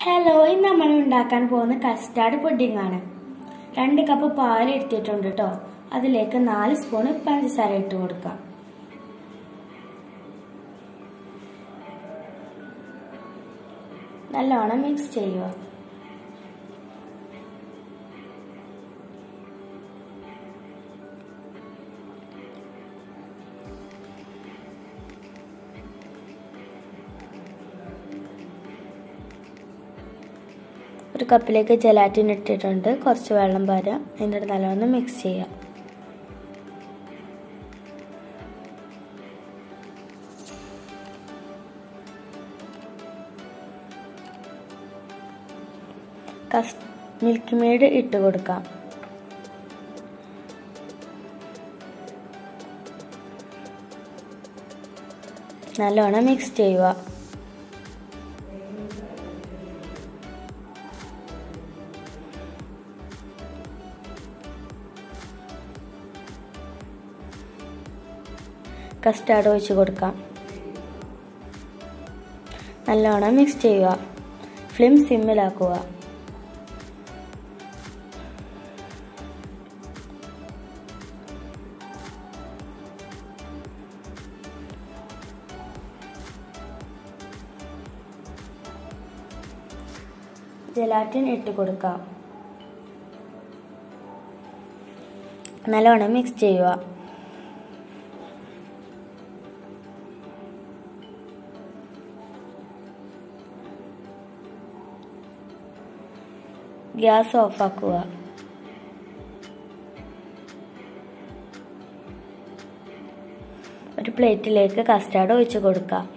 hello ഇന്ന് നമ്മൾ ഉണ്ടാക്കാൻ പോകുന്ന കസ്റ്റാർഡ് പുഡിംഗ് ആണ് രണ്ട് കപ്പ് പാൽ എടുത്തിട്ടുണ്ട് കേട്ടോ അതിലേക്ക് നാല് സ്പൂൺ പഞ്ചസാര ഇട്ട് കൊടുക്കാം നല്ലോണം മിക്സ് ചെയ്യുക ഒരു കപ്പിലേക്ക് ജലാറ്റിൻ ഇട്ടിട്ടുണ്ട് കുറച്ച് വെള്ളം പാരുക അതിൻ്റെ നല്ലോണം മിക്സ് ചെയ്യുക കസ് മിൽക്ക് മെയ്ഡ് ഇട്ട് കൊടുക്കാം നല്ലോണം മിക്സ് ചെയ്യുക കസ്റ്റാർഡ് ഒഴിച്ച് കൊടുക്കാം നല്ലോണം മിക്സ് ചെയ്യുക ഫ്ലെയിം സിമ്മിലാക്കുക ജലാറ്റിൻ ഇട്ട് കൊടുക്കാം നല്ലോണം മിക്സ് ചെയ്യുക ഗ്യാസ് ഓഫാക്കുക ഒരു പ്ലേറ്റിലേക്ക് കസ്റ്റാർഡ് ഒഴിച്ച് കൊടുക്കാം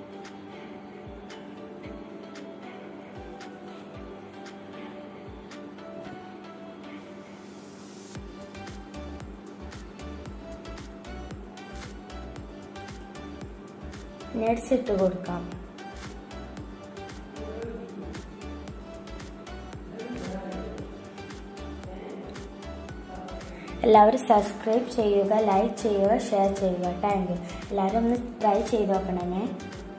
നട്സ് ഇട്ട് കൊടുക്കാം എല്ലാവരും സബ്സ്ക്രൈബ് ചെയ്യുക ലൈക്ക് ചെയ്യുക ഷെയർ ചെയ്യുക താങ്ക് യു എല്ലാവരും ഒന്ന് ട്രൈ ചെയ്ത് നോക്കണമേ